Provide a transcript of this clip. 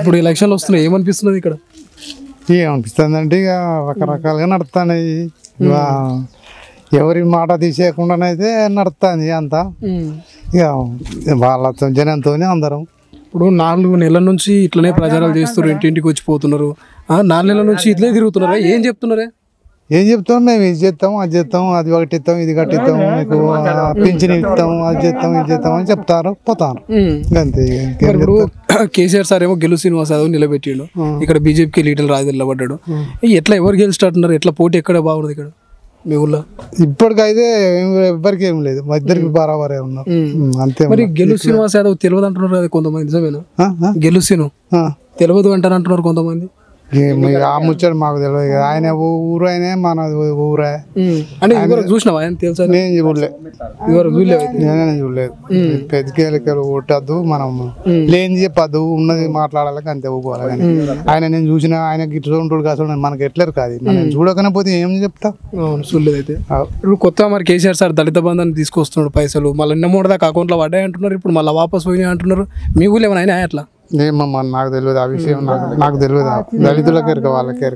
ఇప్పుడు ఎలక్షన్లు వస్తున్నాయి ఏమనిపిస్తున్నది ఇక్కడ ఏమనిపిస్తుంది అంటే ఇక రకరకాలుగా నడుస్తున్నాయి ఇక ఎవరి మాట తీసేయకుండానైతే నడుస్తుంది అంతా ఇక వాళ్ళతో జనంతోనే అందరం ఇప్పుడు నాలుగు నెలల నుంచి ఇట్లనే ప్రచారాలు చేస్తారు ఇంటింటికి వచ్చి పోతున్నారు ఆ, నాలుగు నెలల నుంచి ఇట్లే తిరుగుతున్నారా ఏం చెప్తున్నారే ఏం చెప్తాం మేము ఇది చేస్తాం అది చేస్తాం అది కట్టిస్తాం ఇది కట్టిస్తాం మీకు ఆ, పింఛన్ ఇస్తాం అది చేస్తాం ఇది చేస్తాం అని చెప్తారు పోతారు ఇక అంతే ఇక ఇంకేం మరి ఇప్పుడు కేసీఆర్ సార్ ఏమో గెలు శ్రీనివాస్ యాదవ్ నిలబెట్టిండు ఇక్కడ బీజేపీకి లీడర్ రాజు నిలబడ్డాడు ఎట్లా ఎవరు గెలుస్తాడున్నారు ఎట్లా పోటీ ఎక్కడ బాగుంది ఇక్కడ మీ ఊళ్ళో ఇప్పటికైతే ఏం- ఎవ్వరికి ఏం లేదు మా ఇద్దరికి బరాబరే ఉన్నాం ఉమ్, అంతే మరి గెలు శ్రీనివాస్ యాదవ్ తెలియదు అంటున్నారు కదా కొంతమంది నిజమేనా ఆ, ఆ, గెలు శ్రీను ఆ. తెలియదు అంటారు అంటున్నారు కొంతమంది ఏం ఇక ఆ ముచ్చట మాకు తెలియదు ఇక ఆయన ఊ- ఊరు ఆయనే మన ఊరే అంటే ఇవరకు చూసినావా ఆయన తెలుసా నేను చూడలే ఇవరకు చూడలేవు అయితే నేనే చూడలేదు పెద్దకేలకెళ్ళి కొట్టద్దు మనం లేని చెప్పద్దు ఉన్నది మాట్లాడాలి అంతే ఊకోవాలి కానీ ఆయన నేను చూసిన ఆయన గిట్ల ఉంటాడు కాదు మనకి ఎట్లేరు కాదు మనం చూడకనే పోతే ఏం చెప్తా అవును చూడలేదు అయితే ఆ, ఇప్పుడు కొత్త మరి కేసీఆర్ సార్ దళిత బంధాన్ని తీసుకొస్తున్నాడు పైసలు మళ్ళీ నిన్న మూడు దాకా అకౌంట్లో పడ్డాయి అంటున్నారు ఇప్పుడు మళ్ళీ వాపస్ పోయినాయి అంటున్నారు మీ ఊళ్ళో ఏమైనా అయినా అట్లా ఏమమ్మా నాకు తెలియదు ఆ విషయం నాకు నాకు తెలియదు దళితులకి ఎరక వాళ్ళకి ఎరక